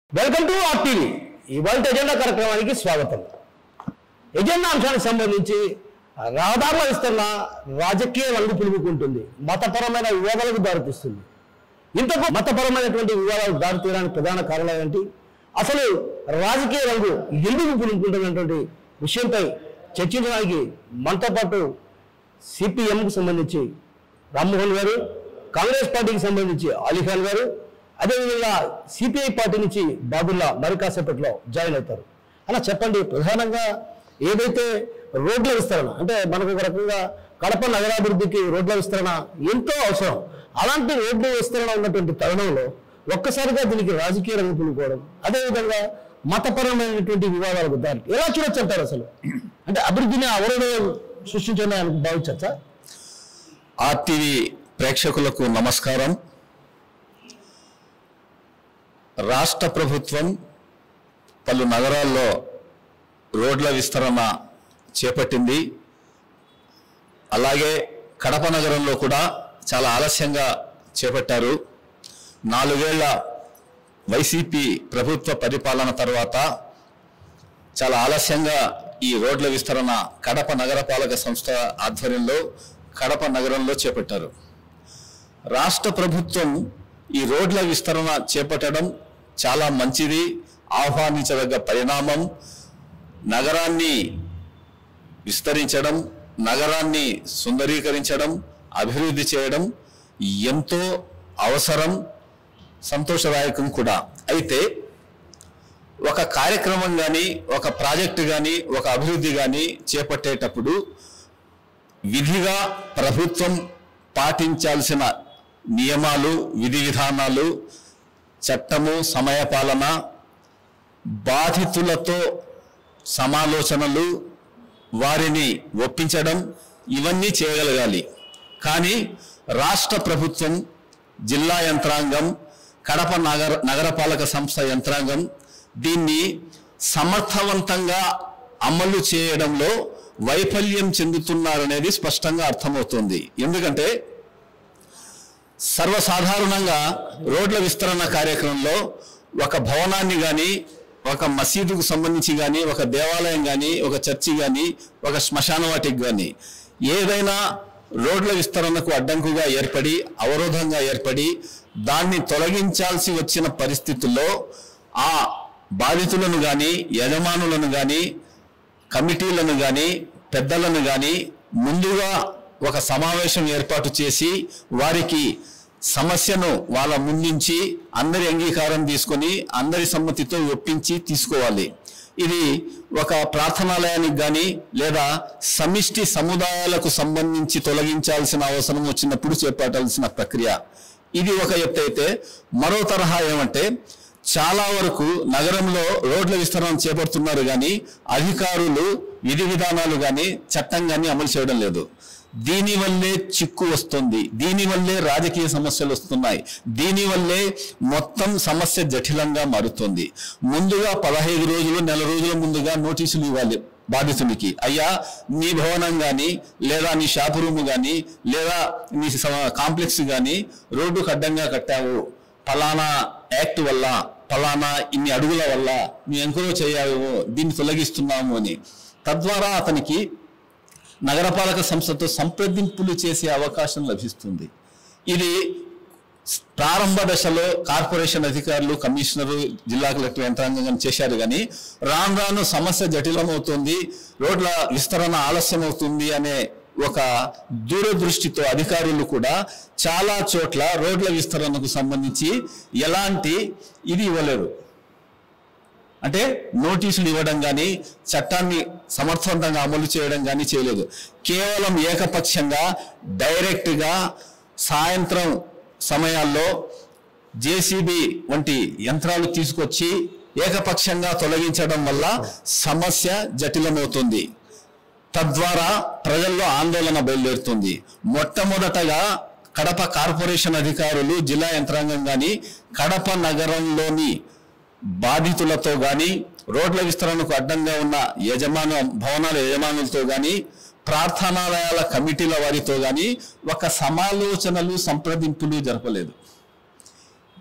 Welcome to R TV ఇవాళ agenda కార్యక్రమానికి స్వాగతం ఎజెండా అంశానికి సంబంధించి రహదారుల విస్తరణ రాజకీయ రంగు పులుముకుంటుంది మతపరమైన వివాదాలకు దారితీస్తుంది ఇంతకు మతపరమైనటువంటి వివాదాలకు దారితీయడానికి ప్రధాన కారణం ఏంటి అసలు రాజకీయ రంగు ఎందుకు పులుముకుంటున్నటువంటి విషయంపై చర్చించడానికి మనతో పాటు సిపిఎంకు సంబంధించి రామ్మోహన్ గారు కాంగ్రెస్ పార్టీకి సంబంధించి అలీఖాన్ గారు అదేవిధంగా సిపిఐ పార్టీ నుంచి బాబుల్లా మరి కాసేపట్లో జాయిన్ అవుతారు అలా చెప్పండి ప్రధానంగా ఏదైతే రోడ్ల విస్తరణ అంటే మనకు ఒక రకంగా కడప నగరాభివృద్ధికి రోడ్ల విస్తరణ ఎంతో అవసరం అలాంటి రోడ్ల విస్తరణ ఉన్నటువంటి తరుణంలో ఒక్కసారిగా దీనికి రాజకీయ రంగు పులుకోవడం అదేవిధంగా మతపరమైనటువంటి వివాదాలకు దారి ఎలా చూడొచ్చు అంటారు అసలు అంటే అభివృద్ధిని అవరోధం సృష్టించని భావించచ్చా ఆర్టీవీ ప్రేక్షకులకు నమస్కారం రాష్ట్ర ప్రభుత్వం పలు నగరాల్లో రోడ్ల విస్తరణ చేపట్టింది అలాగే కడప నగరంలో కూడా చాలా ఆలస్యంగా చేపట్టారు నాలుగేళ్ల వైసీపీ ప్రభుత్వ పరిపాలన తర్వాత చాలా ఆలస్యంగా ఈ రోడ్ల విస్తరణ కడప నగరపాలక సంస్థ ఆధ్వర్యంలో కడప నగరంలో చేపట్టారు రాష్ట్ర ప్రభుత్వం ఈ రోడ్ల విస్తరణ చేపట్టడం చాలా మంచిది ఆహ్వానించదగ్గ పరిణామం నగరాన్ని విస్తరించడం నగరాన్ని సుందరీకరించడం అభివృద్ధి చేయడం ఎంతో అవసరం సంతోషదాయకం కూడా అయితే ఒక కార్యక్రమం కానీ ఒక ప్రాజెక్టు కానీ ఒక అభివృద్ధి కానీ చేపట్టేటప్పుడు విధిగా ప్రభుత్వం పాటించాల్సిన నియమాలు విధి విధానాలు చట్టము సమయపాలన బాధితులతో సమాలోచనలు వారిని ఒప్పించడం ఇవన్నీ చేయగలగాలి కానీ రాష్ట్ర ప్రభుత్వం జిల్లా యంత్రాంగం కడప నగర నగరపాలక సంస్థ యంత్రాంగం దీన్ని సమర్థవంతంగా అమలు చేయడంలో వైఫల్యం చెందుతున్నారనేది స్పష్టంగా అర్థమవుతుంది ఎందుకంటే సర్వసాధారణంగా రోడ్ల విస్తరణ కార్యక్రమంలో ఒక భవనాన్ని కానీ ఒక మసీదుకు సంబంధించి కానీ ఒక దేవాలయం కానీ ఒక చర్చి కానీ ఒక శ్మశాన వాటికి కానీ ఏదైనా రోడ్ల విస్తరణకు అడ్డంకుగా ఏర్పడి అవరోధంగా ఏర్పడి దాన్ని తొలగించాల్సి వచ్చిన పరిస్థితుల్లో ఆ బాధితులను కానీ యజమానులను కానీ కమిటీలను కానీ పెద్దలను కానీ ముందుగా ఒక సమావేశం ఏర్పాటు చేసి వారికి సమస్యను వాళ్ళ ముందుంచి అందరి అంగీకారం తీసుకొని అందరి సమ్మతితో ఒప్పించి తీసుకోవాలి ఇది ఒక ప్రార్థనాలయానికి కానీ లేదా సమిష్టి సముదాయాలకు సంబంధించి తొలగించాల్సిన అవసరం వచ్చినప్పుడు చేపట్టాల్సిన ప్రక్రియ ఇది ఒక ఎత్తు అయితే మరో తరహా ఏమంటే చాలా వరకు నగరంలో రోడ్ల విస్తరణ చేపడుతున్నారు కానీ అధికారులు విధి విధానాలు కానీ చట్టం కానీ అమలు చేయడం లేదు దీనివల్లే చిక్కు వస్తుంది దీనివల్లే రాజకీయ సమస్యలు వస్తున్నాయి దీనివల్లే మొత్తం సమస్య జటిలంగా మారుతుంది ముందుగా పదహైదు రోజులు నెల రోజుల ముందుగా నోటీసులు ఇవ్వాలి బాధితునికి అయ్యా నీ భవనం కానీ లేదా నీ షాప్ రూమ్ కానీ లేదా నీ సమ- కాంప్లెక్స్ కానీ రోడ్డుకు అడ్డంగా కట్టావు ఫలానా యాక్ట్ వల్ల ఫలానా ఇన్ని అడుగుల వల్ల నీ ఎంకరో చేయావు దీన్ని తొలగిస్తున్నాము అని తద్వారా అతనికి నగరపాలక సంస్థతో సంప్రదింపులు చేసే అవకాశం లభిస్తుంది ఇది ప్రారంభ దశలో కార్పొరేషన్ అధికారులు కమిషనరు జిల్లా కలెక్టర్ యంత్రాంగం చేశారు కానీ రాను రాను సమస్య జటిలమవుతుంది రోడ్ల విస్తరణ ఆలస్యం అవుతుంది అనే ఒక దూరదృష్టితో అధికారులు కూడా చాలా చోట్ల రోడ్ల విస్తరణకు సంబంధించి ఎలాంటి ఇది ఇవ్వలేరు అంటే నోటీసులు ఇవ్వడం కానీ చట్టాన్ని సమర్థవంతంగా అమలు చేయడం కానీ చేయలేదు కేవలం ఏకపక్షంగా డైరెక్ట్గా సాయంత్రం సమయాల్లో జేసీబీ వంటి యంత్రాలు తీసుకొచ్చి ఏకపక్షంగా తొలగించడం వల్ల సమస్య జటిలమవుతుంది తద్వారా ప్రజల్లో ఆందోళన బయలుదేరుతుంది మొట్టమొదటగా కడప కార్పొరేషన్ అధికారులు జిల్లా యంత్రాంగం కానీ కడప నగరంలోని బాధితులతో కానీ రోడ్ల విస్తరణకు అడ్డంగా ఉన్న యజమాన భవనాల యజమానులతో కానీ ప్రార్థనాలయాల కమిటీల వారితో కానీ ఒక సమాలోచనలు సంప్రదింపులు జరపలేదు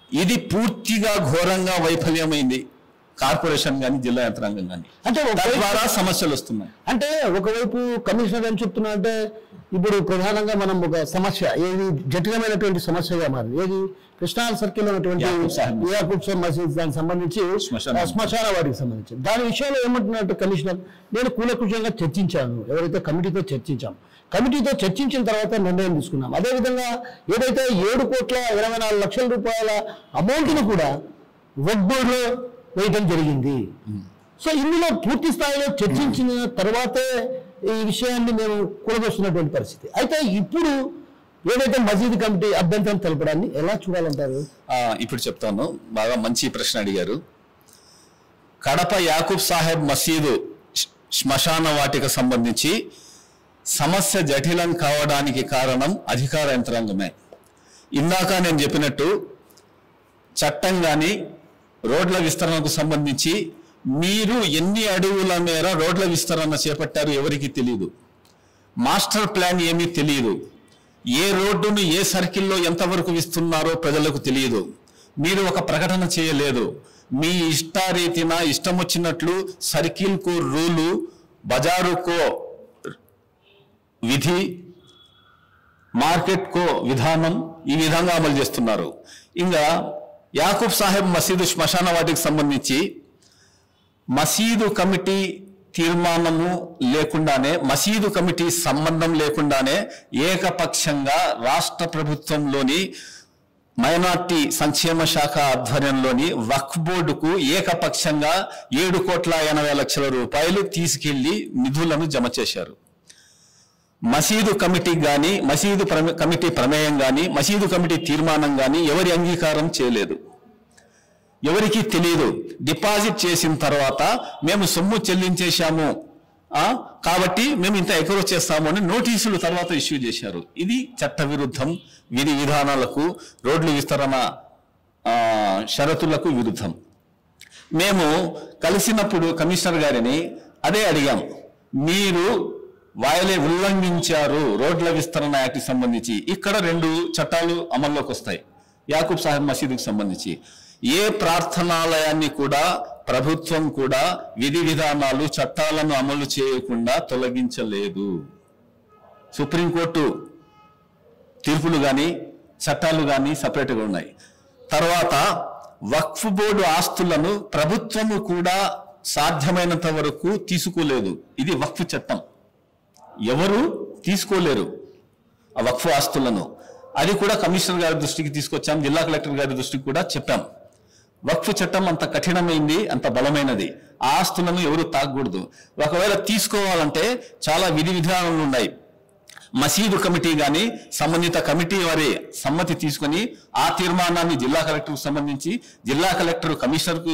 ఇది పూర్తిగా ఘోరంగా వైఫల్యమైంది కార్పొరేషన్ కానీ జిల్లా యంత్రాంగం కానీ అంటే ఒక తద్వారా సమస్యలు వస్తున్నాయి అంటే ఒకవైపు కమిషనర్ ఏం చెప్తున్నా అంటే ఇప్పుడు ప్రధానంగా మనం ఒక సమస్య ఏది జటిలమైనటువంటి సమస్యగా మారింది ఏది కృష్ణా సర్కిల్ ఉన్నటువంటి యాకూబ్ సాహెబ్ మసీద్. యాకూబ్ సాహెబ్ మసీద్ దానికి సంబంధించి శ్మశాన ఆ శ్మశాన వాటికి సంబంధించి దాని విషయంలో ఏమంటున్నట్టు కమిషనర్ నేను కూలకృషంగా చర్చించాను ఎవరైతే కమిటీతో చర్చించాం కమిటీతో చర్చించిన తర్వాత నిర్ణయం తీసుకున్నాం అదేవిధంగా ఏదైతే ఏడు కోట్ల ఇరవై నాలుగు లక్షల రూపాయల అమౌంట్ను కూడా వర్క్ బోర్డులో వేయడం జరిగింది సో ఇందులో పూర్తి స్థాయిలో చర్చించిన తర్వాతే ఈ విషయాన్ని మేము కూడదొస్తున్నటువంటి పరిస్థితి అయితే ఇప్పుడు ఏదైతే మసీద్ కమిటీ అభ్యంతరం తెలపడాన్ని ఎలా చూడాలంటారు ఆ, ఇప్పుడు చెప్తాను బాగా మంచి ప్రశ్న అడిగారు కడప యాకూబ్ సాహెబ్ మసీదు శ్- శ్మశాన వాటిక సంబంధించి సమస్య జటిలం కావడానికి కారణం అధికార యంత్రాంగమే ఇందాక నేను చెప్పినట్టు చట్టం కానీ రోడ్ల విస్తరణకు సంబంధించి మీరు ఎన్ని అడుగుల మేర రోడ్ల విస్తరణ చేపట్టారు ఎవరికి తెలియదు మాస్టర్ ప్లాన్ ఏమీ తెలియదు ఏ రోడ్డును ఏ సర్కిల్లో ఎంతవరకు ఇస్తున్నారో ప్రజలకు తెలియదు మీరు ఒక ప్రకటన చేయలేదు మీ ఇష్టారీతిన ఇష్టం వచ్చినట్లు సర్కిల్కు రూలు బజారుకో విధి మార్కెట్ కో విధానం ఈ విధంగా అమలు చేస్తున్నారు ఇంకా యాకూబ్ సాహెబ్ మసీదు శ్మశాన వాటికి సంబంధించి మసీదు కమిటీ తీర్మానము లేకుండానే మసీదు కమిటీ సంబంధం లేకుండానే ఏకపక్షంగా రాష్ట్ర ప్రభుత్వంలోని మైనార్టీ సంక్షేమ శాఖ ఆధ్వర్యంలోని వక్ఫ్ బోర్డుకు ఏకపక్షంగా ఏడు కోట్ల ఎనభై లక్షల రూపాయలు తీసుకెళ్లి నిధులను జమ చేశారు మసీదు కమిటీ గాని మసీదు ప్రమే- కమిటీ ప్రమేయం గాని మసీదు కమిటీ తీర్మానం గాని ఎవరి అంగీకారం చేయలేదు ఎవరికీ తెలియదు డిపాజిట్ చేసిన తర్వాత మేము సొమ్ము చెల్లించేశాము ఆ, కాబట్టి మేము ఇంత ఎకరో చేస్తాము అని నోటీసులు తర్వాత ఇష్యూ చేశారు ఇది చట్ట విరుద్ధం విధి విధానాలకు రోడ్లు విస్తరణ ఆ, షరతులకు విరుద్ధం మేము కలిసినప్పుడు కమిషనర్ గారిని అదే అడిగాం మీరు వాయలే ఉల్లంఘించారు రోడ్ల విస్తరణ యాక్ట్ సంబంధించి ఇక్కడ రెండు చట్టాలు అమల్లోకి వస్తాయి యాకూబ్ సాహెబ్ మసీదుకు సంబంధించి ఏ ప్రార్థనాలయాన్ని కూడా ప్రభుత్వం కూడా విధి విధానాలు చట్టాలను అమలు చేయకుండా తొలగించలేదు సుప్రీంకోర్టు తీర్పులు కానీ చట్టాలు కానీ సపరేట్గా ఉన్నాయి తర్వాత వక్ఫ్ బోర్డు ఆస్తులను ప్రభుత్వము కూడా సాధ్యమైనంత వరకు తీసుకోలేదు ఇది వక్ఫ్ చట్టం ఎవరు తీసుకోలేరు ఆ వక్ఫ్ ఆస్తులను అది కూడా కమిషనర్ గారి దృష్టికి తీసుకొచ్చాం జిల్లా కలెక్టర్ గారి దృష్టికి కూడా చెప్పాం వక్ఫ్ చట్టం అంత కఠినమైంది అంత బలమైనది ఆ ఆస్తులను ఎవరు తాకూడదు ఒకవేళ తీసుకోవాలంటే చాలా విధి విధానాలు ఉన్నాయి మసీదు కమిటీ గాని సంబంధిత కమిటీ వారి సమ్మతి తీసుకొని ఆ తీర్మానాన్ని జిల్లా కలెక్టర్కు సంబంధించి జిల్లా కలెక్టర్ కమిషనర్కు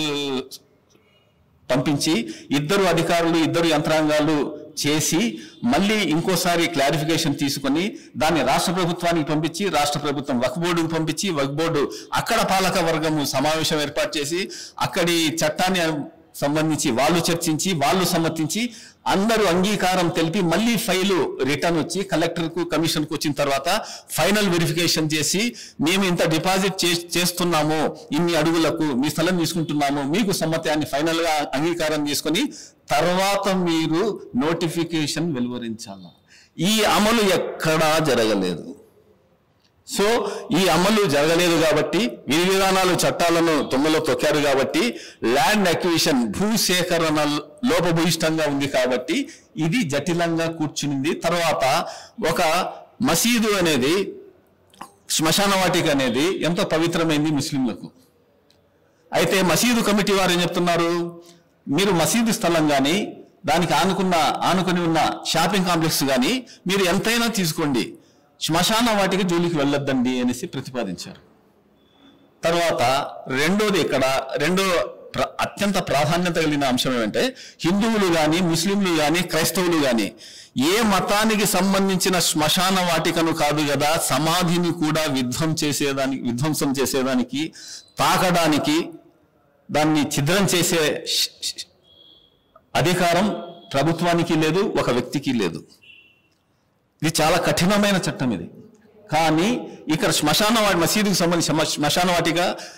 పంపించి ఇద్దరు అధికారులు ఇద్దరు యంత్రాంగాలు చేసి మళ్ళీ ఇంకోసారి క్లారిఫికేషన్ తీసుకొని దాన్ని రాష్ట్ర ప్రభుత్వానికి పంపించి రాష్ట్ర ప్రభుత్వం వక్ బోర్డుకు పంపించి వక్ బోర్డు అక్కడ పాలక వర్గము సమావేశం ఏర్పాటు చేసి అక్కడి చట్టాన్ని సంబంధించి వాళ్ళు చర్చించి వాళ్ళు సమ్మతించి అందరూ అంగీకారం తెలిపి మళ్ళీ ఫైలు రిటర్న్ వచ్చి కలెక్టర్ కు కమిషన్ కు వచ్చిన తర్వాత ఫైనల్ వెరిఫికేషన్ చేసి మేము ఇంత డిపాజిట్ చే- చేస్తున్నాము ఇన్ని అడుగులకు మీ స్థలం తీసుకుంటున్నాము మీకు సమ్మతాన్ని ఫైనల్ గా అంగీకారం తీసుకొని తర్వాత మీరు నోటిఫికేషన్ వెలువరించాల ఈ అమలు ఎక్కడా జరగలేదు సో ఈ అమలు జరగలేదు కాబట్టి విధి విధానాలు చట్టాలను తొమ్మిలో తొక్కారు కాబట్టి ల్యాండ్ అక్విజిషన్ భూసేకరణ లోపభూయిష్టంగా ఉంది కాబట్టి ఇది జటిలంగా కూర్చునింది తర్వాత ఒక మసీదు అనేది శ్మశాన వాటిక అనేది ఎంతో పవిత్రమైంది ముస్లింలకు అయితే మసీదు కమిటీ వారు ఏం చెప్తున్నారు మీరు మసీదు స్థలం కానీ దానికి ఆనుకున్న ఆనుకుని ఉన్న షాపింగ్ కాంప్లెక్స్ కానీ మీరు ఎంతైనా తీసుకోండి శ్మశాన వాటికి జోలికి వెళ్ళొద్దండి అనేసి ప్రతిపాదించారు తర్వాత రెండోది ఇక్కడ రెండో ప్ర- అత్యంత ప్రాధాన్యత కలిగిన అంశం ఏమంటే హిందువులు కానీ ముస్లింలు కానీ క్రైస్తవులు కానీ ఏ మతానికి సంబంధించిన శ్మశాన వాటికను కాదు కదా సమాధిని కూడా విధ్వం చేసేదానికి విధ్వంసం చేసేదానికి తాకడానికి దాన్ని ఛిద్రం చేసే శ్- శ్- అధికారం ప్రభుత్వానికి లేదు ఒక వ్యక్తికి లేదు ఇది చాలా కఠినమైన చట్టం ఇది కానీ ఇక్కడ శ్మశాన వాటి మసీదుకు సంబంధించి శ్మ- శ్మశాన వాటిగా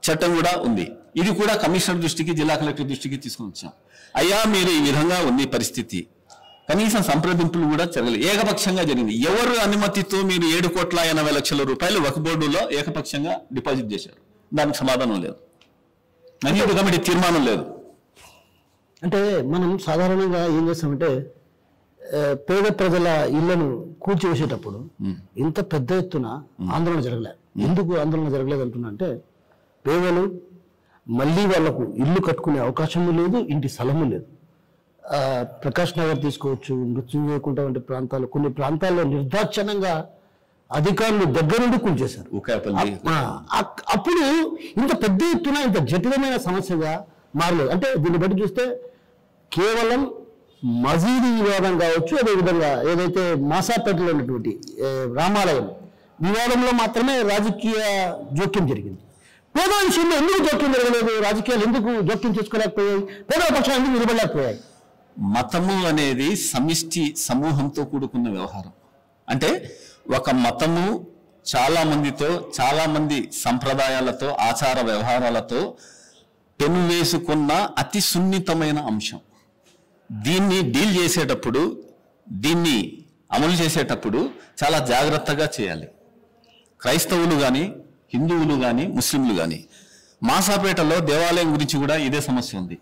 చట్టం కూడా ఉంది ఇది కూడా కమిషనర్ దృష్టికి జిల్లా కలెక్టర్ దృష్టికి తీసుకొని వచ్చాం అయ్యా మీరు ఈ విధంగా ఉంది పరిస్థితి కనీసం సంప్రదింపులు కూడా జరగలేదు ఏకపక్షంగా జరిగింది ఎవరు అనుమతితో మీరు ఏడు కోట్ల ఎనభై లక్షల రూపాయలు ఒక బోర్డులో ఏకపక్షంగా డిపాజిట్ చేశారు దానికి సమాధానం లేదు నగదు కమిటీ తీర్మానం లేదు అంటే మనం సాధారణంగా ఏం చేస్తామంటే ఆ, పేద ప్రజల ఇళ్లను కూల్చివేసేటప్పుడు ఇంత పెద్ద ఎత్తున ఆందోళన జరగలేదు ఎందుకు ఆందోళన జరగలేదు అంటున్నా అంటే పేదలు మళ్ళీ వాళ్లకు ఇల్లు కట్టుకునే అవకాశము లేదు ఇంటి స్థలము లేదు ఆ, ప్రకాష్ నగర్ తీసుకోవచ్చు మృత్యుంజయకుంట వంటి ప్రాంతాలు కొన్ని ప్రాంతాల్లో నిర్దాక్షణంగా అధికారులు దగ్గర నుండి కూల్చేశారు ఉకాయపల్లి ఆ, అక్- అప్పుడు ఇంత పెద్ద ఎత్తున ఇంత జటిలమైన సమస్యగా మారలేదు అంటే దీన్ని బట్టి చూస్తే కేవలం మసీదు వివాదం కావచ్చు అదేవిధంగా ఏదైతే మాసాపేటలో ఉన్నటువంటి ఏ, రామాలయం వివాదంలో మాత్రమే రాజకీయ జోక్యం జరిగింది పేదల విషయంలో ఎందుకు జోక్యం జరగలేదు రాజకీయాలు ఎందుకు జోక్యం చేసుకోలేకపోయాయి పేదల పక్షాలు ఎందుకు నిలబడలేకపోయాయి మతము అనేది సమిష్టి సమూహంతో కూడుకున్న వ్యవహారం అంటే ఒక మతము చాలా మందితో చాలా మంది సంప్రదాయాలతో ఆచార వ్యవహారాలతో పెను వేసుకున్న అతి సున్నితమైన అంశం దీన్ని డీల్ చేసేటప్పుడు దీన్ని అమలు చేసేటప్పుడు చాలా జాగ్రత్తగా చేయాలి క్రైస్తవులు కానీ హిందువులు కానీ ముస్లింలు కానీ మాసాపేటలో దేవాలయం గురించి కూడా ఇదే సమస్య ఉంది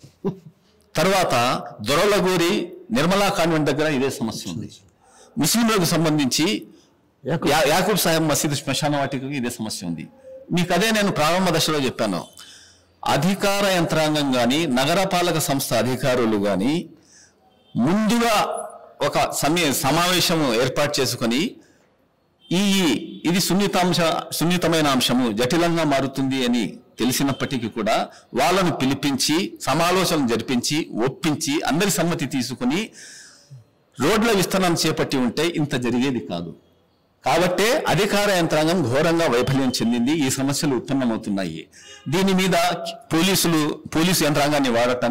తర్వాత దొరలగూరి నిర్మలా కాన్వెంట్ దగ్గర ఇదే సమస్య ఉంది ముస్లింలకు సంబంధించి యాకూబ్. యా- యాకూబ్ సాహెబ్ మసీద్ శ్మశాన వాటికి ఇదే సమస్య ఉంది మీకు అదే నేను ప్రారంభ దశలో చెప్పాను అధికార యంత్రాంగం కానీ నగరపాలక సంస్థ అధికారులు కానీ ముందుగా ఒక సమయ సమావేశం ఏర్పాటు చేసుకొని ఈ ఇది సున్నితాంశ సున్నితమైన అంశము జటిలంగా మారుతుంది అని తెలిసినప్పటికీ కూడా వాళ్ళను పిలిపించి సమాలోచన జరిపించి ఒప్పించి అందరి సమ్మతి తీసుకుని రోడ్ల విస్తరణ చేపట్టి ఉంటే ఇంత జరిగేది కాదు కాబట్టే అధికార యంత్రాంగం ఘోరంగా వైఫల్యం చెందింది ఈ సమస్యలు ఉత్పన్నమవుతున్నాయి దీని మీద పోలీసులు పోలీసు యంత్రాంగాన్ని వాడటం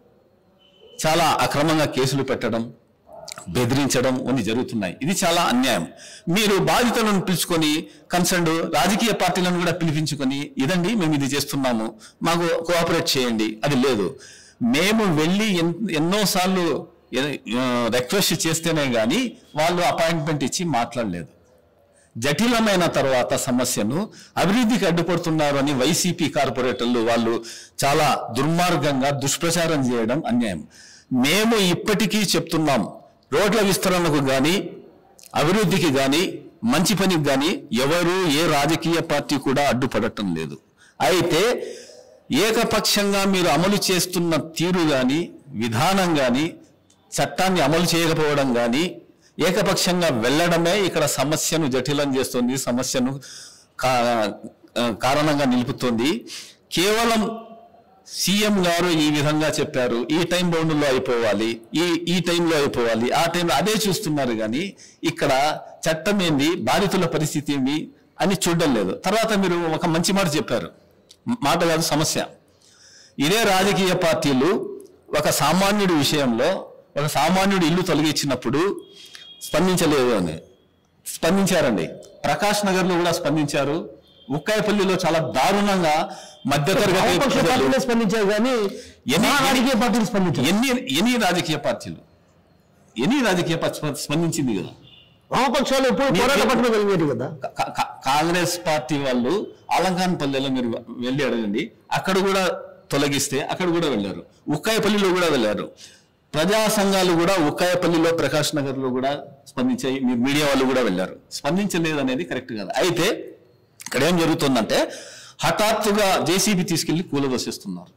చాలా అక్రమంగా కేసులు పెట్టడం బెదిరించడం అన్ని జరుగుతున్నాయి ఇది చాలా అన్యాయం మీరు బాధితులను పిలుచుకొని కన్సర్న్ రాజకీయ పార్టీలను కూడా పిలిపించుకొని ఇదండి మేము ఇది చేస్తున్నాము మాకు కోఆపరేట్ చేయండి అది లేదు మేము వెళ్ళి ఎన్- ఎన్నోసార్లు రిక్వెస్ట్ చేస్తేనే కానీ వాళ్ళు అపాయింట్మెంట్ ఇచ్చి మాట్లాడలేదు జటిలమైన తర్వాత సమస్యను అభివృద్ధికి అడ్డుపడుతున్నారు అని వైసీపీ కార్పొరేటర్లు వాళ్ళు చాలా దుర్మార్గంగా దుష్ప్రచారం చేయడం అన్యాయం మేము ఇప్పటికీ చెప్తున్నాం రోడ్ల విస్తరణకు కానీ అభివృద్ధికి కానీ మంచి పనికి కానీ ఎవరు ఏ రాజకీయ పార్టీ కూడా అడ్డుపడటం లేదు అయితే ఏకపక్షంగా మీరు అమలు చేస్తున్న తీరు కానీ విధానం కానీ చట్టాన్ని అమలు చేయకపోవడం కానీ ఏకపక్షంగా వెళ్ళడమే ఇక్కడ సమస్యను జటిలం చేస్తుంది సమస్యను కా- కారణంగా నిలుపుతుంది కేవలం సీఎం గారు ఈ విధంగా చెప్పారు ఈ టైం బౌండ్లో అయిపోవాలి ఈ ఈ టైంలో అయిపోవాలి ఆ టైంలో అదే చూస్తున్నారు కానీ ఇక్కడ చట్టం ఏంది బాధితుల పరిస్థితి ఏంది అని చూడడం లేదు తర్వాత మీరు ఒక మంచి మాట చెప్పారు మాట కాదు సమస్య ఇదే రాజకీయ పార్టీలు ఒక సామాన్యుడి విషయంలో ఒక సామాన్యుడి ఇల్లు తొలగించినప్పుడు స్పందించలేదు అని స్పందించారండి ప్రకాష్ నగర్ లో కూడా స్పందించారు ఉక్కాయపల్లిలో చాలా దారుణంగా మధ్యతరగతి వామపక్ష ప్రజలు- పార్టీలే స్పందించారు కానీ ఎన్ని- మా రాజకీయ పార్టీలు స్పందించారు ఎన్ని ఎన్ని రాజకీయ పార్టీలు ఎన్ని రాజకీయ పార్టీ స్పందించింది కదా వామపక్షాలు ఎప్పుడు పోరాట పట్టున కలిగేది కదా కా- కా- కాంగ్రెస్ పార్టీ వాళ్ళు అలంకాన్ పల్లెలో మీరు వెళ్ళి అడగండి అక్కడ కూడా తొలగిస్తే అక్కడ కూడా వెళ్ళారు ఉక్కాయపల్లిలో కూడా వెళ్ళారు ప్రజా సంఘాలు కూడా ఉక్కాయపల్లిలో ప్రకాష్ నగర్ లో కూడా స్పందించాయి మీ మీడియా వాళ్ళు కూడా వెళ్ళారు స్పందించలేదు అనేది కరెక్ట్ కాదు అయితే ఇక్కడ ఏం జరుగుతుందంటే హఠాత్తుగా జేసీబీ తీసుకెళ్లి కూలదోసేస్తున్నారు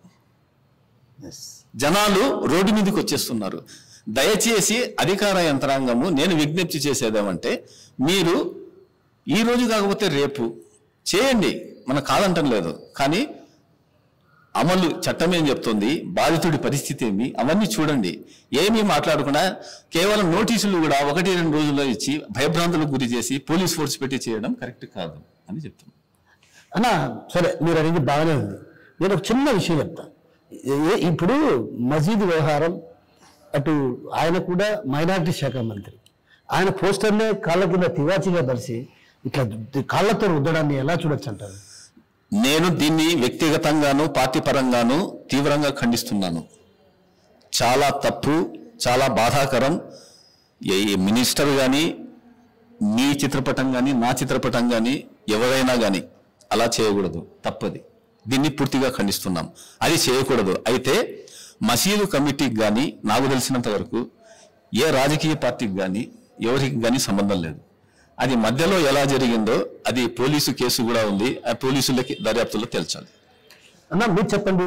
జనాలు రోడ్డు మీదకి వచ్చేస్తున్నారు దయచేసి అధికార యంత్రాంగము నేను విజ్ఞప్తి చేసేదేమంటే మీరు ఈ రోజు కాకపోతే రేపు చేయండి మన కాదంటం లేదు కానీ అమలు చట్టం ఏం చెప్తుంది బాధితుడి పరిస్థితి ఏమి అవన్నీ చూడండి ఏమీ మాట్లాడకుండా కేవలం నోటీసులు కూడా ఒకటి రెండు రోజుల్లో ఇచ్చి భయభ్రాంతులకు గురి చేసి పోలీస్ ఫోర్స్ పెట్టి చేయడం కరెక్ట్ కాదు అని చెప్తున్నాను అన్న సరే మీరు అనేది బాగానే ఉంది నేను ఒక చిన్న విషయం చెప్తా ఏ- ఇప్పుడు మసీద్ వ్యవహారం అటు ఆయన కూడా మైనారిటీ శాఖ మంత్రి ఆయన పోస్టర్నే కాళ్ళ కింద తివాచిగా పరిచి ఇట్లా ది- కాళ్ళతో రుద్దడాన్ని ఎలా చూడొచ్చు అంటారు నేను దీన్ని వ్యక్తిగతంగాను పార్టీ పరంగాను తీవ్రంగా ఖండిస్తున్నాను చాలా తప్పు చాలా బాధాకరం ఏ ఏ మినిస్టర్ కానీ మీ చిత్రపటం కానీ నా చిత్రపటం కానీ ఎవరైనా కానీ అలా చేయకూడదు తప్పది దీన్ని పూర్తిగా ఖండిస్తున్నాం అది చేయకూడదు అయితే మసీదు కమిటీకి కానీ నాకు తెలిసినంత వరకు ఏ రాజకీయ పార్టీకి కానీ ఎవరికి కానీ సంబంధం లేదు అది మధ్యలో ఎలా జరిగిందో అది పోలీసు కేసు కూడా ఉంది ఆ పోలీసులకి దర్యాప్తులో తేల్చాలి అన్న మీరు చెప్పండి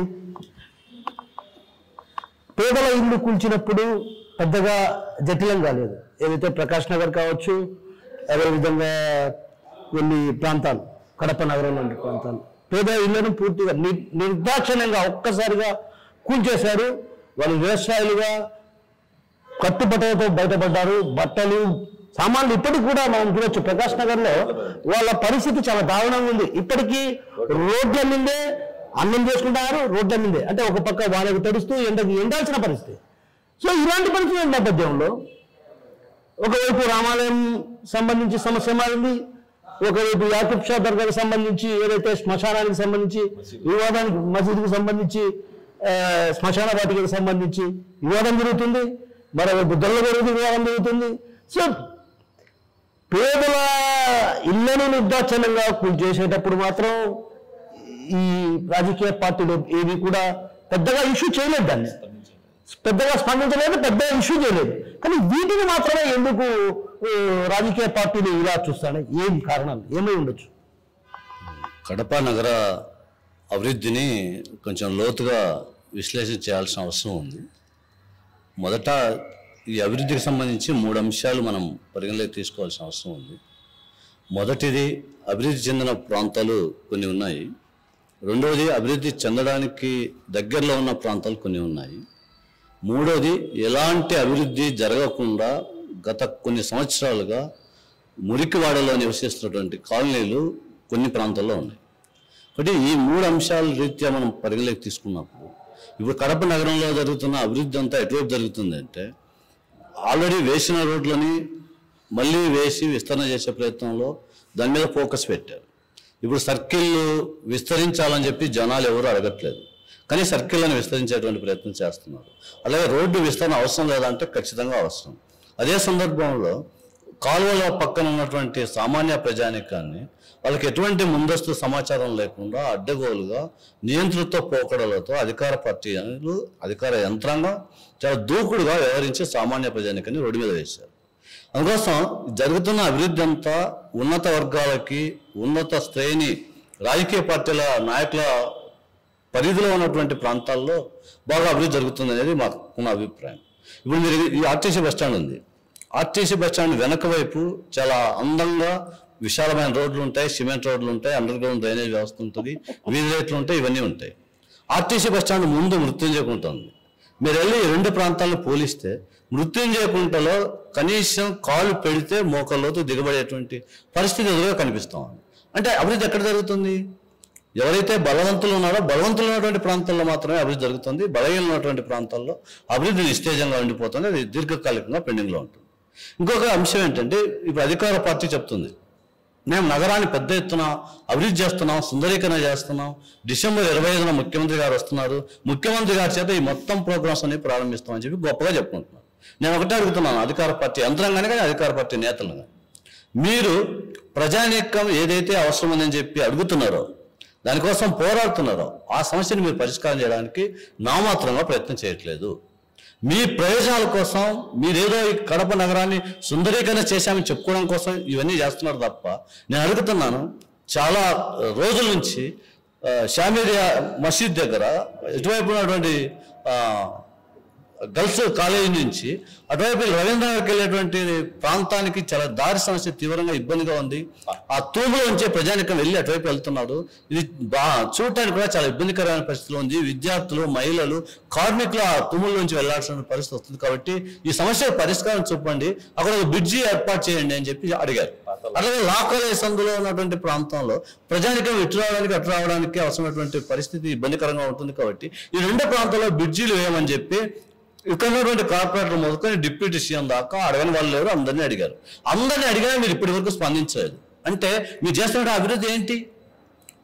పేదల ఇల్లు కూల్చినప్పుడు పెద్దగా జటిలం కాలేదు ఏదైతే ప్రకాష్ నగర్ కావచ్చు అదేవిధంగా కొన్ని ప్రాంతాలు కడప నగరం లాంటి ప్రాంతాలు పేద ఇళ్లను పూర్తిగా ని- నిర్దాక్షిణ్యంగా ఒక్కసారిగా కూల్చేశారు వాళ్ళు వ్యవసాయాలుగా కట్టుబట్టలతో బయటపడ్డారు బట్టలు సామాన్లు ఇప్పటికి కూడా మనం చూడొచ్చు ప్రకాష్ నగర్ లో వాళ్ళ పరిస్థితి చాలా దారుణంగా ఉంది ఇప్పటికీ రోడ్ల మీదే అన్నం చేసుకుంటారు రోడ్ల మీదే అంటే ఒక పక్క వాళ్ళకి తడుస్తూ ఎండకు ఎండాల్సిన పరిస్థితి సో ఇలాంటి పరిస్థితుల నేపథ్యంలో ఒకవైపు రామాలయం సంబంధించి సమస్య మారింది ఒకవైపు యాకూబ్ షా దర్గాకి సంబంధించి ఏదైతే శ్మశానానికి సంబంధించి వివాదానికి మసీదుకు సంబంధించి ఆ, శ్మశాన వాటికి సంబంధించి వివాదం జరుగుతుంది మరోవైపు దొల్లగొరుగు వివాదం జరుగుతుంది సో పేదల ఇళ్లను నిర్దాచనంగా చేసేటప్పుడు మాత్రం ఈ రాజకీయ పార్టీలు ఏవి కూడా పెద్దగా ఇష్యూ చేయలేదు దాన్ని పెద్దగా స్పందించలేదు పెద్ద ఇష్యూ చేయలేదు కానీ వీటిని మాత్రమే ఎందుకు ఆ, రాజకీయ పార్టీలు ఇలా చూస్తాయి ఏం కారణాలు ఏమై ఉండొచ్చు కడప నగర అభివృద్ధిని కొంచెం లోతుగా విశ్లేషణ చేయాల్సిన అవసరం ఉంది మొదట ఈ అభివృద్ధికి సంబంధించి మూడు అంశాలు మనం పరిగణలోకి తీసుకోవాల్సిన అవసరం ఉంది మొదటిది అభివృద్ధి చెందిన ప్రాంతాలు కొన్ని ఉన్నాయి రెండవది అభివృద్ధి చెందడానికి దగ్గరలో ఉన్న ప్రాంతాలు కొన్ని ఉన్నాయి మూడోది ఎలాంటి అభివృద్ధి జరగకుండా గత కొన్ని సంవత్సరాలుగా మురికివాడలో నివసిస్తున్నటువంటి కాలనీలు కొన్ని ప్రాంతాల్లో ఉన్నాయి కాబట్టి ఈ మూడు అంశాల రీత్యా మనం పరిగణలోకి తీసుకున్నప్పుడు ఇప్పుడు కడప నగరంలో జరుగుతున్న అభివృద్ధి అంతా ఎటువైపు జరుగుతుందంటే ఆల్రెడీ వేసిన రోడ్లని మళ్ళీ వేసి విస్తరణ చేసే ప్రయత్నంలో దాని మీద ఫోకస్ పెట్టారు ఇప్పుడు సర్కిల్ విస్తరించాలని చెప్పి జనాలు ఎవరు అడగట్లేదు కానీ సర్కిల్ని విస్తరించేటువంటి ప్రయత్నం చేస్తున్నారు అలాగే రోడ్డు విస్తరణ అవసరం లేదంటే ఖచ్చితంగా అవసరం అదే సందర్భంలో కాలువల పక్కన ఉన్నటువంటి సామాన్య ప్రజానికాన్ని వాళ్ళకి ఎటువంటి ముందస్తు సమాచారం లేకుండా అడ్డగోలుగా నియంత్రిత పోకడలతో అధికార పార్టీలు అధికార యంత్రాంగం చాలా దూకుడుగా వ్యవహరించి సామాన్య ప్రజానికాన్ని రోడ్డు మీద వేశారు అందుకోసం జరుగుతున్న అభివృద్ధి అంతా ఉన్నత వర్గాలకి ఉన్నత శ్రేణి రాజకీయ పార్టీల నాయకుల పరిధిలో ఉన్నటువంటి ప్రాంతాల్లో బాగా అభివృద్ధి జరుగుతుంది అనేది మాకు ఉన్న అభిప్రాయం ఇప్పుడు మీరు ఈ ఆర్టీసీ బస్ స్టాండ్ ఉంది ఆర్టీసీ బస్ స్టాండ్ వెనక వైపు చాలా అందంగా విశాలమైన రోడ్లు ఉంటాయి సిమెంట్ రోడ్లు ఉంటాయి అండర్ గ్రౌండ్ డ్రైనేజ్ వ్యవస్థ ఉంటుంది వీధి లైట్లు ఉంటాయి ఇవన్నీ ఉంటాయి ఆర్టీసీ బస్ స్టాండ్ ముందు మృత్యుంజయకుంట ఉంది మీరు వెళ్ళి ఈ రెండు ప్రాంతాలను పోలిస్తే మృత్యుంజయకుంటలో కనీసం కాలు పెడితే మోకల్లోతు దిగబడేటువంటి పరిస్థితి ఎదురుగా కనిపిస్తా ఉంది అంటే అభివృద్ధి ఎక్కడ జరుగుతుంది ఎవరైతే బలవంతులు ఉన్నారో బలవంతులు ఉన్నటువంటి ప్రాంతాల్లో మాత్రమే అభివృద్ధి జరుగుతుంది బలహీన ఉన్నటువంటి ప్రాంతాల్లో అభివృద్ధి నిస్తేజంగా ఉండిపోతుంది అది దీర్ఘకాలికంగా పెండింగ్లో ఉంటుంది ఇంకొక అంశం ఏంటంటే ఇప్పుడు అధికార పార్టీ చెప్తుంది మేము నగరాన్ని పెద్ద ఎత్తున అభివృద్ధి చేస్తున్నాం సుందరీకరణ చేస్తున్నాం డిసెంబర్ ఇరవై ఐదున ముఖ్యమంత్రి గారు వస్తున్నారు ముఖ్యమంత్రి గారి చేత ఈ మొత్తం ప్రోగ్రామ్స్ అన్ని ప్రారంభిస్తామని చెప్పి గొప్పగా చెప్పుకుంటున్నాను నేను ఒకటే అడుగుతున్నాను అధికార పార్టీ యంత్రాంగానే కానీ అధికార పార్టీ నేతలు కానీ మీరు ప్రజానీకం ఏదైతే అవసరం ఉందని చెప్పి అడుగుతున్నారో దానికోసం పోరాడుతున్నారో ఆ సమస్యను మీరు పరిష్కారం చేయడానికి నామాత్రంగా ప్రయత్నం చేయట్లేదు మీ ప్రయోజనాల కోసం మీరేదో ఈ కడప నగరాన్ని సుందరీకరణ చేశామని చెప్పుకోవడం కోసం ఇవన్నీ చేస్తున్నారు తప్ప నేను అడుగుతున్నాను చాలా రోజుల నుంచి ఆ, షామీరియా మసీద్ దగ్గర ఇటువైపు ఉన్నటువంటి ఆ, గర్ల్స్ కాలేజీ నుంచి అటువైపు రవీంద్రనగర్కి వెళ్ళేటువంటి ప్రాంతానికి చాలా దారి సమస్య తీవ్రంగా ఇబ్బందిగా ఉంది ఆ తూములో ఉంచే ప్రజానికం వెళ్ళి అటువైపు వెళ్తున్నారు ఇది బా చూడటానికి కూడా చాలా ఇబ్బందికరమైన పరిస్థితిలో ఉంది విద్యార్థులు మహిళలు కార్మికులు ఆ తూముల నుంచి వెళ్లాల్సిన పరిస్థితి వస్తుంది కాబట్టి ఈ సమస్య పరిష్కారం చూపండి అక్కడ ఒక బ్రిడ్జి ఏర్పాటు చేయండి అని చెప్పి అడిగారు అలాగే లా కాలేజ్ సందులో ఉన్నటువంటి ప్రాంతంలో ప్రజానికం ఇటు రావడానికి అటు రావడానికి అవసరమైనటువంటి పరిస్థితి ఇబ్బందికరంగా ఉంటుంది కాబట్టి ఈ రెండు ప్రాంతాల్లో బ్రిడ్జీలు వేయమని చెప్పి ఇక్కడ ఉన్నటువంటి కార్పొరేటర్ మొదలుకొని డిప్యూటీ సీఎం దాకా అడగని వాళ్ళు లేరు అందరినీ అడిగారు అందరినీ అడిగినా మీరు ఇప్పటి వరకు స్పందించలేదు అంటే మీరు చేస్తున్న అభివృద్ధి ఏంటి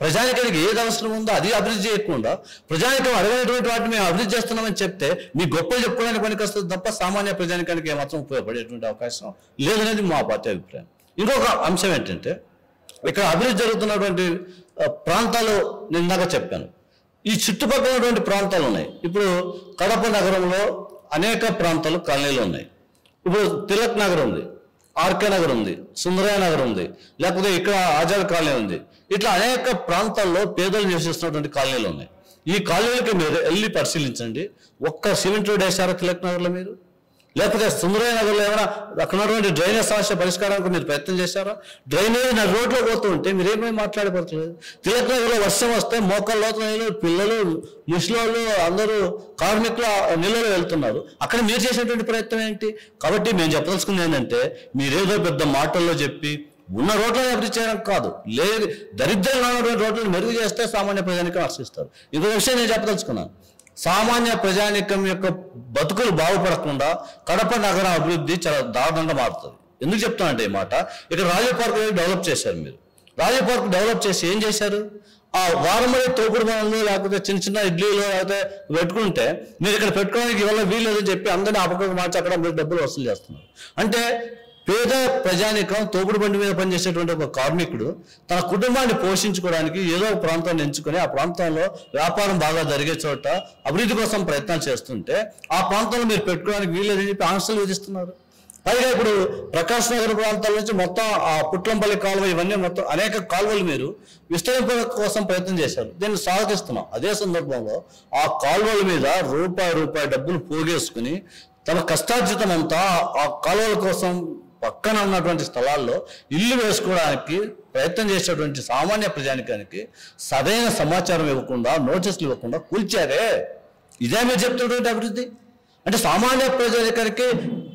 ప్రజానికానికి ఏది అవసరం ఉందో అది అభివృద్ధి చేయకుండా ప్రజానికం అడగనటువంటి వాటిని మేము అభివృద్ధి చేస్తున్నామని చెప్తే మీ గొప్పలు చెప్పుకోవడానికి పనికి వస్తుంది తప్ప సామాన్య ప్రజానికానికి ఏమాత్రం ఉపయోగపడేటువంటి అవకాశం లేదనేది మా పార్టీ అభిప్రాయం ఇంకొక అంశం ఏంటంటే ఇక్కడ అభివృద్ధి జరుగుతున్నటువంటి ఆ, ప్రాంతాలు నేను ఇందాక చెప్పాను ఈ చుట్టుపక్కల ఉన్నటువంటి ప్రాంతాలు ఉన్నాయి ఇప్పుడు కడప నగరంలో అనేక ప్రాంతాలు కాలనీలు ఉన్నాయి ఇప్పుడు తిలక్ నగర్ ఉంది ఆర్కే నగర్ ఉంది సుందరయ్య నగర్ ఉంది లేకపోతే ఇక్కడ ఆజాద్ కాలనీ ఉంది ఇట్లా అనేక ప్రాంతాల్లో పేదలు నివసిస్తున్నటువంటి కాలనీలు ఉన్నాయి ఈ కాలనీలకి మీరు వెళ్ళి పరిశీలించండి ఒక్క సిమెంట్ రోడ్ వేశారా తిలక్ నగర్లో మీరు లేకపోతే సుందరయ్య నగర్లో ఏమైనా అక్కడ ఉన్నటువంటి డ్రైనేజ్ సమస్య పరిష్కారానికి మీరు ప్రయత్నం చేశారా డ్రైనేజ్ నా రోడ్లో పోతూ ఉంటే మీరేమేమి మాట్లాడబడుతులేదు తిలక్ నగర్లో వర్షం వస్తే మోకాళ్ళ లోతున నీళ్ళు, పిల్లలు ముసలోళ్ళు అందరూ కార్మికులు ఆ నీళ్ళలో వెళ్తున్నారు అక్కడ మీరు చేసేటువంటి ప్రయత్నం ఏంటి కాబట్టి మేము చెప్పదలుచుకుంది ఏంటంటే మీరేదో పెద్ద మాటల్లో చెప్పి ఉన్న రోడ్లను అభివృద్ధి చేయడం కాదు లేదు దరిద్రంగా ఉన్నటువంటి రోడ్లను మెరుగు చేస్తే సామాన్య ప్రజానికం హర్షిస్తారు ఇంకొక విషయం నేను చెప్పదలుచుకున్నాను సామాన్య ప్రజానికం యొక్క బతుకులు బాగుపడకుండా కడప నగరం అభివృద్ధి చాలా దారుణంగా మారుతుంది ఎందుకు చెప్తానంటే ఈ మాట ఇక్కడ రాజీవ్ పార్క్ డెవలప్ చేశారు మీరు రాజీవ్ పార్క్ డెవలప్ చేసి ఏం చేశారు ఆ వారమడి తోపుడు పనులు లేకపోతే చిన్న చిన్న ఇడ్లీలు లేకపోతే పెట్టుకుంటే మీరు ఇక్కడ పెట్టుకోవడానికి ఇవాళ వీల్లేదని చెప్పి అందరినీ అపకం మార్చి అక్కడ మీరు డబ్బులు వసూలు చేస్తున్నారు అంటే పేద ప్రజానికం తోపుడు బండి మీద పనిచేసేటువంటి ఒక కార్మికుడు తన కుటుంబాన్ని పోషించుకోవడానికి ఏదో ఒక ప్రాంతాన్ని ఎంచుకొని ఆ ప్రాంతంలో వ్యాపారం బాగా జరిగే చోట అభివృద్ధి కోసం ప్రయత్నాలు చేస్తుంటే ఆ ప్రాంతంలో మీరు పెట్టుకోవడానికి వీల్లేదని చెప్పి ఆంక్షలు విధిస్తున్నారు పైగా ఇప్పుడు ప్రకాశ్ నగర్ ప్రాంతాల నుంచి మొత్తం ఆ పుట్లంపల్లి కాలువ ఇవన్నీ మొత్తం అనేక కాలువలు మీరు విస్తరింప కోసం ప్రయత్నం చేశారు దీన్ని స్వాగతిస్తున్నాం అదే సందర్భంలో ఆ కాలువల మీద రూపాయి రూపాయి డబ్బులు పోగేసుకుని తమ కష్టార్జితం అంతా ఆ కాలువల కోసం పక్కన ఉన్నటువంటి స్థలాల్లో ఇల్లు వేసుకోవడానికి ప్రయత్నం చేసేటువంటి సామాన్య ప్రజానికానికి సరైన సమాచారం ఇవ్వకుండా నోటీసులు ఇవ్వకుండా కూల్చారే ఇదే మీరు చెప్తున్నటువంటి అభివృద్ధి అంటే సామాన్య ప్రజానికానికి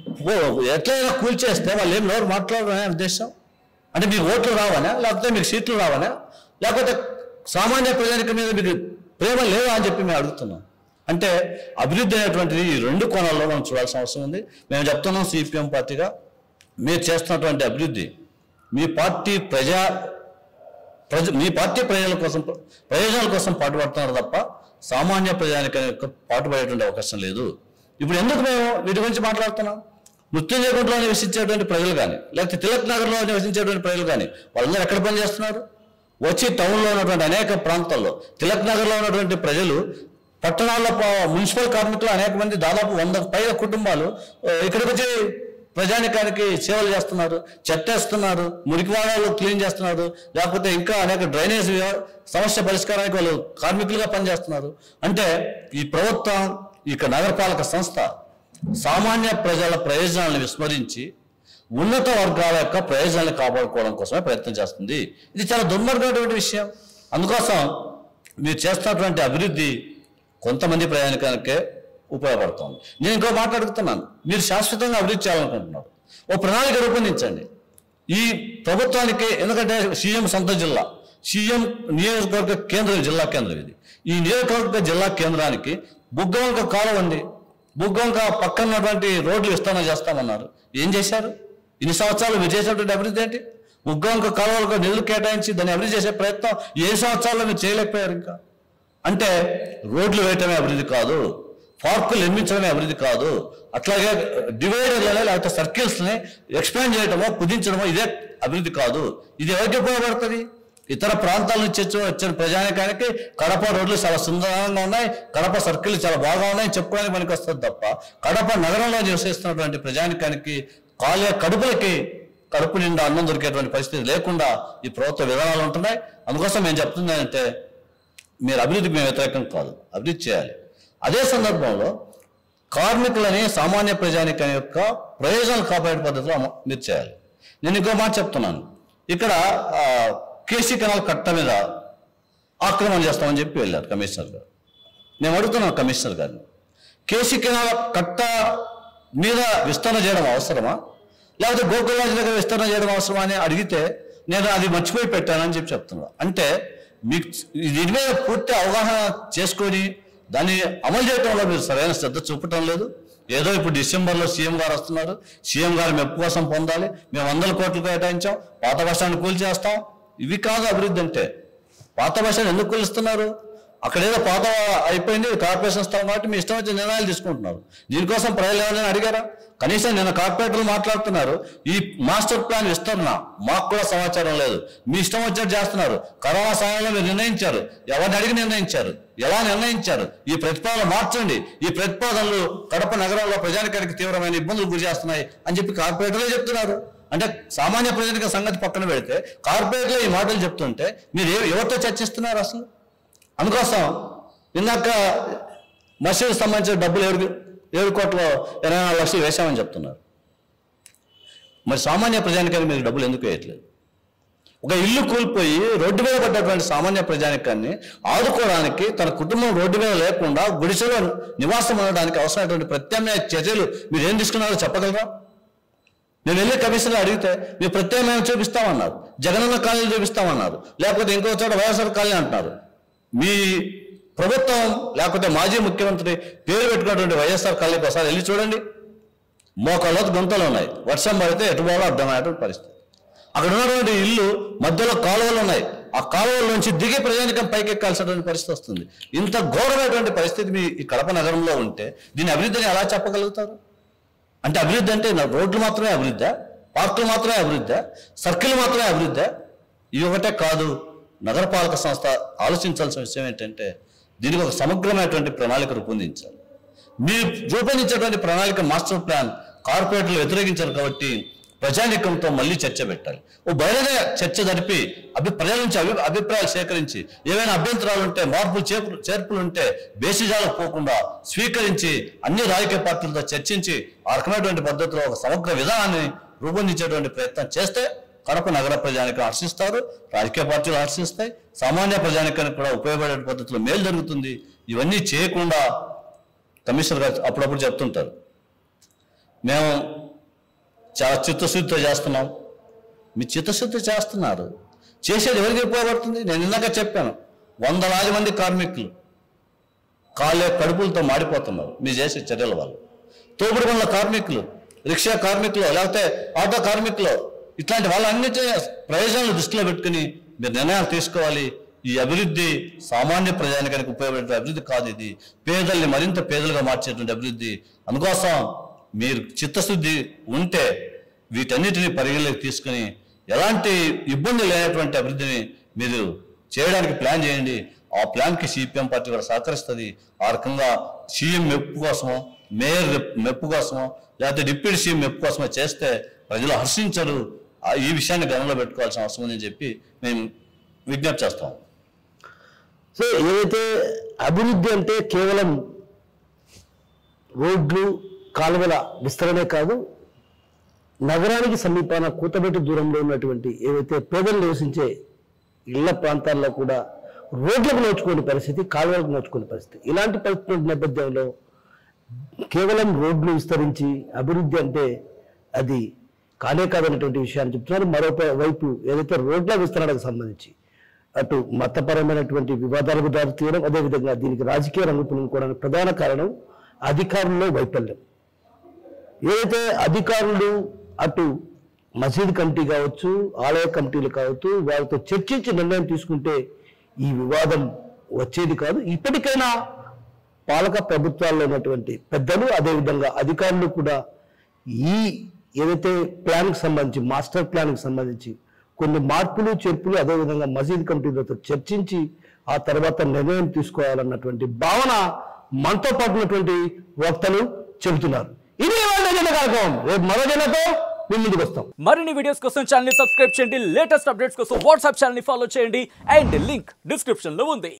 ఓ- ఎట్లయినా కూల్చేస్తే వాళ్ళు ఏం నోరు మాట్లాడరనే ఉద్దేశం అంటే మీకు ఓట్లు రావనా లేకపోతే మీకు సీట్లు రావనా లేకపోతే సామాన్య ప్రజానికం మీద మీకు ప్రేమ లేదా అని చెప్పి మేము అడుగుతున్నాం అంటే అభివృద్ధి అనేటువంటిది ఈ రెండు కోణాల్లో మనం చూడాల్సిన అవసరం ఉంది మేము చెప్తున్నాం సిపిఎం పార్టీగా మీరు చేస్తున్నటువంటి అభివృద్ధి మీ పార్టీ ప్రజా ప్రజ మీ పార్టీ ప్రజల కోసం ప్రయోజనాల కోసం పాటుపడుతున్నారు తప్ప సామాన్య ప్రజానికి యొక్క పాటుపడేటువంటి అవకాశం లేదు ఇప్పుడు ఎందుకు మేము వీటి గురించి మాట్లాడుతున్నాం మృత్యుంజయకుంటలో నివసించేటువంటి ప్రజలు కానీ లేకపోతే తిలక్ నగర్లో నివసించేటువంటి ప్రజలు కానీ వాళ్ళందరూ ఎక్కడ పని చేస్తున్నారు వచ్చి టౌన్లో ఉన్నటువంటి అనేక ప్రాంతాల్లో తిలక్ నగర్లో ఉన్నటువంటి ప్రజలు పట్టణాల్లో ప- మున్సిపల్ కార్మికులు అనేక మంది దాదాపు వంద పైగా కుటుంబాలు ఆ, ఇక్కడికి వచ్చి ప్రజానికానికి సేవలు చేస్తున్నారు చెత్తేస్తున్నారు మురికి వాడాలు క్లీన్ చేస్తున్నారు లేకపోతే ఇంకా అనేక డ్రైనేజ్ వ్యవ- సమస్య పరిష్కారానికి వాళ్ళు కార్మికులుగా పనిచేస్తున్నారు అంటే ఈ ప్రభుత్వం ఇక నగరపాలక సంస్థ సామాన్య ప్రజల ప్రయోజనాలను విస్మరించి ఉన్నత వర్గాల యొక్క ప్రయోజనాలను కాపాడుకోవడం కోసమే ప్రయత్నం చేస్తుంది ఇది చాలా దుర్మార్గమైనటువంటి విషయం అందుకోసం మీరు చేస్తున్నటువంటి అభివృద్ధి కొంతమంది ప్రయాణికానికే ఉపయోగపడుతుంది నేను ఇంకో మాట అడుగుతున్నాను మీరు శాశ్వతంగా అభివృద్ధి చేయాలనుకుంటున్నారు ఓ ప్రణాళిక రూపొందించండి ఈ ప్రభుత్వానికి ఎందుకంటే సీఎం సొంత జిల్లా సీఎం నియోజకవర్గ కేంద్రం జిల్లా కేంద్రం ఇది ఈ నియోజకవర్గ జిల్లా కేంద్రానికి బుగ్గవంక కాలువ ఉంది బుగ్గవంక పక్కన ఉన్నటువంటి రోడ్లు విస్తరణ చేస్తామన్నారు ఏం చేశారు ఇన్ని సంవత్సరాలు మీరు చేసినటువంటి అభివృద్ధి ఏంటి బుగ్గవంక కాలువలకు నిధులు కేటాయించి దాన్ని అభివృద్ధి చేసే ప్రయత్నం ఏ సంవత్సరాల్లో మీరు చేయలేకపోయారు ఇంకా అంటే రోడ్లు వేయటమే అభివృద్ధి కాదు పార్కులు నిర్మించడమే అభివృద్ధి కాదు అట్లాగే డివైడర్లని లేకపోతే సర్కిల్స్ని ఎక్స్పాండ్ చేయడమో కుదించడమో ఇదే అభివృద్ధి కాదు ఇది ఎవరికి ఉపయోగపడుతుంది ఇతర ప్రాంతాల నుంచి వచ్చి వచ్చిన ప్రజానికానికి కడప రోడ్లు చాలా సుందరంగా ఉన్నాయి కడప సర్కిల్ చాలా బాగా ఉన్నాయి చెప్పుకోవడానికి మనకి వస్తుంది తప్ప కడప నగరంలో నివసిస్తున్నటువంటి ప్రజానికానికి కాలే కడుపులకి కడుపు నిండా అన్నం దొరికేటువంటి పరిస్థితి లేకుండా ఈ ప్రభుత్వ విధానాలు ఉంటున్నాయి అందుకోసం మేము చెప్తుంది అంటే మీరు అభివృద్ధికి మేము వ్యతిరేకం కాదు అభివృద్ధి చేయాలి అదే సందర్భంలో కార్మికులని సామాన్య ప్రజానికం యొక్క ప్రయోజనాలు కాపాడే పద్ధతిలో అమ- మీరు చేయాలి నేను ఇంకో మాట చెప్తున్నాను ఇక్కడ ఆ, కేసీ కెనాల్ కట్ట మీద ఆక్రమణ చేస్తామని చెప్పి వెళ్ళారు కమిషనర్ గారు నేను అడుగుతున్నాను కమిషనర్ గారిని కేసీ కెనాల్ కట్ట మీద విస్తరణ చేయడం అవసరమా లేకపోతే గోకులరాజు దగ్గర విస్తరణ చేయడం అవసరమా అని అడిగితే నేను అది మర్చిపోయి పెట్టానని చెప్పి చెప్తున్నా అంటే మీకు దీని మీద పూర్తి అవగాహన చేసుకొని దాన్ని అమలు చేయడంలో మీరు సరైన శ్రద్ధ చూపటం లేదు ఏదో ఇప్పుడు డిసెంబర్లో సీఎం గారు వస్తున్నారు సీఎం గారు మెప్పు కోసం పొందాలి మేము వందల కోట్లు కేటాయించాం పాత వర్షాన్ని కూల్చేస్తాం ఇవి కాదు అభివృద్ధి అంటే పాత భాషను ఎందుకు కొలుస్తున్నారు అక్కడ ఏదో పాత అయిపోయింది కార్పొరేషన్ స్థలం కాబట్టి మీ ఇష్టం వచ్చిన నిర్ణయాలు తీసుకుంటున్నారు దీనికోసం ప్రజలు ఎవరైనా అడిగారా కనీసం నిన్న కార్పొరేటర్లు మాట్లాడుతున్నారు ఈ మాస్టర్ ప్లాన్ విస్తరణ మాకు కూడా సమాచారం లేదు మీ ఇష్టం వచ్చినట్టు చేస్తున్నారు కరోనా సమయంలో మీరు నిర్ణయించారు ఎవరిని అడిగి నిర్ణయించారు ఎలా నిర్ణయించారు ఈ ప్రతిపాదన మార్చండి ఈ ప్రతిపాదనలు కడప నగరంలో ప్రజానికానికి తీవ్రమైన ఇబ్బందులు గురి చేస్తున్నాయి అని చెప్పి కార్పొరేటర్లే చెప్తున్నారు అంటే సామాన్య ప్రజానిక సంగతి పక్కన పెడితే కార్పొరేట్లో ఈ మాటలు చెప్తుంటే మీరు ఎవ- ఎవరితో చర్చిస్తున్నారు అసలు అందుకోసం ఇందాక మసీదు సంబంధించిన డబ్బులు ఏడు ఏడు కోట్ల ఇరవై నాలుగు లక్షలు వేశామని చెప్తున్నారు మరి సామాన్య ప్రజానికానికి మీరు డబ్బులు ఎందుకు వేయట్లేదు ఒక ఇల్లు కూలిపోయి రోడ్డు మీద పడ్డటువంటి సామాన్య ప్రజానికాన్ని ఆదుకోవడానికి తన కుటుంబం రోడ్డు మీద లేకుండా గుడిసెలో నివాసం ఉండడానికి అవసరమైనటువంటి ప్రత్యామ్నాయ చర్యలు మీరు ఏం తీసుకున్నారో చెప్పగలరా నేను వెళ్ళి కమిషనర్ అడిగితే మీరు ప్రత్యామ్నాయం చూపిస్తామన్నారు జగనన్న కాలనీ చూపిస్తామన్నారు లేకపోతే ఇంకో చోట వైఎస్ఆర్ కాలనీ అంటున్నారు మీ ప్రభుత్వం లేకపోతే మాజీ ముఖ్యమంత్రి పేరు పెట్టుకున్నటువంటి వైఎస్ఆర్ కాలనీకి ఒకసారి వెళ్ళి చూడండి మోకాళ్ళతో గుంతలు ఉన్నాయి వర్షం పడితే ఎటు పోవాలో అర్థమయ్యేటువంటి పరిస్థితి అక్కడ ఉన్నటువంటి ఇల్లు మధ్యలో కాలువలు ఉన్నాయి ఆ కాలువల నుంచి దిగి ప్రజానికం పైకి ఎక్కాల్సినటువంటి పరిస్థితి వస్తుంది ఇంత ఘోరమైనటువంటి పరిస్థితి మీ ఈ కడప నగరంలో ఉంటే దీని అభివృద్ధిని ఎలా చెప్పగలుగుతారు అంటే అభివృద్ధి అంటే నా రోడ్లు మాత్రమే అభివృద్ధా పార్కులు మాత్రమే అభివృద్ధా సర్కిల్ మాత్రమే అభివృద్ధా ఇవి ఒకటే కాదు నగరపాలక సంస్థ ఆలోచించాల్సిన విషయం ఏంటంటే దీనికి ఒక సమగ్రమైనటువంటి ప్రణాళిక రూపొందించాలి మీరు రూపొందించేటువంటి ప్రణాళిక మాస్టర్ ప్లాన్ కార్పొరేటర్లు వ్యతిరేకించారు కాబట్టి ప్రజానీకంతో మళ్ళీ చర్చ పెట్టాలి ఓ బహిరంగ చర్చ జరిపి అభి ప్రజల నుంచి అభి అభిప్రాయాలు సేకరించి ఏవైనా అభ్యంతరాలు ఉంటే మార్పులు చేర్పులు చేర్పులు ఉంటే బేసిజాలకు పోకుండా స్వీకరించి అన్ని రాజకీయ పార్టీలతో చర్చించి ఆ రకమైనటువంటి పద్ధతిలో ఒక సమగ్ర విధానాన్ని రూపొందించేటువంటి ప్రయత్నం చేస్తే కడప నగర ప్రజానికం హర్షిస్తారు రాజకీయ పార్టీలు హర్షిస్తాయి సామాన్య ప్రజానికానికి కూడా ఉపయోగపడే పద్ధతిలో మేలు జరుగుతుంది ఇవన్నీ చేయకుండా కమిషనర్ గారు అప్పుడప్పుడు చెప్తుంటారు మేము చాలా చిత్తశుద్ధితో చేస్తున్నాం మీ చిత్తశుద్ధి చేస్తున్నారు చేసేది ఎవరికి ఉపయోగపడుతుంది నేను ఇందాక చెప్పాను వందలాది మంది కార్మికులు కాళ్ళే కడుపులతో మాడిపోతున్నారు మీరు చేసే చర్యల వల్ల తోపుడు పనుల కార్మికులు రిక్షా కార్మికులు లేకపోతే ఆటో కార్మికులు ఇట్లాంటి వాళ్ళన్నిటి ప్రయోజనాలు దృష్టిలో పెట్టుకుని మీరు నిర్ణయాలు తీసుకోవాలి ఈ అభివృద్ధి సామాన్య ప్రజానికానికి ఉపయోగపడే అభివృద్ధి కాదు ఇది పేదల్ని మరింత పేదలుగా మార్చేటువంటి అభివృద్ధి అందుకోసం మీరు చిత్తశుద్ధి ఉంటే వీటన్నిటిని పరిగణలోకి తీసుకుని ఎలాంటి ఇబ్బంది లేనటువంటి అభివృద్ధిని మీరు చేయడానికి ప్లాన్ చేయండి ఆ ప్లాన్కి సిపిఎం పార్టీ కూడా సహకరిస్తుంది ఆ రకంగా సీఎం మెప్పు కోసమో మేయర్ మెప్- మెప్పు కోసమో లేకపోతే డిప్యూటీ సీఎం మెప్పు కోసమో చేస్తే ప్రజలు హర్షించరు ఆ ఈ విషయాన్ని గమనంలో పెట్టుకోవాల్సిన అవసరం ఉందని చెప్పి మేము విజ్ఞప్తి చేస్తాం సో ఏదైతే అభివృద్ధి అంటే కేవలం రోడ్లు కాలువల విస్తరణే కాదు నగరానికి సమీపాన కూతబెట్టు దూరంలో ఉన్నటువంటి ఏవైతే పేదలు నివసించే ఇళ్ల ప్రాంతాల్లో కూడా రోడ్లకు నోచుకునే పరిస్థితి కాలువలకు నోచుకునే పరిస్థితి ఇలాంటి పరిస్థితుల నేపథ్యంలో కేవలం రోడ్లు విస్తరించి అభివృద్ధి అంటే అది కానే కాదనేటువంటి విషయాన్ని చెప్తున్నారు మరో వైపు ఏదైతే రోడ్ల విస్తరణకు సంబంధించి అటు మతపరమైనటువంటి వివాదాలకు దారితీయడం అదేవిధంగా దీనికి రాజకీయ రంగు పులుముకోవడానికి ప్రధాన కారణం అధికారుల్లో వైఫల్యం ఏదైతే అధికారులు అటు మసీద్ కమిటీ కావచ్చు ఆలయ కమిటీలు కావచ్చు వాళ్ళతో చర్చించి నిర్ణయం తీసుకుంటే ఈ వివాదం వచ్చేది కాదు ఇప్పటికైనా పాలక ప్రభుత్వాల్లో ఉన్నటువంటి పెద్దలు అదేవిధంగా అధికారులు కూడా ఈ ఏదైతే ప్లాన్కి సంబంధించి మాస్టర్ ప్లాన్కి సంబంధించి కొన్ని మార్పులు చేర్పులు అదేవిధంగా మసీద్ కమిటీలతో చర్చించి ఆ తర్వాత నిర్ణయం తీసుకోవాలన్నటువంటి భావన మనతో పాటు ఉన్నటువంటి వక్తలు చెబుతున్నారు ఇది వాళ్ళ జన కార్యక్రమం రేపు మరో జనతో మేము ముందుకు వస్తాం మరిన్ని వీడియోస్ కోసం ఛానల్ ని సబ్స్క్రైబ్ చేయండి లేటెస్ట్ అప్డేట్స్ కోసం వాట్సాప్ ఛానల్ ని ఫాలో చేయండి అండ్ లింక్ డిస్క్రిప్షన్ లో ఉంది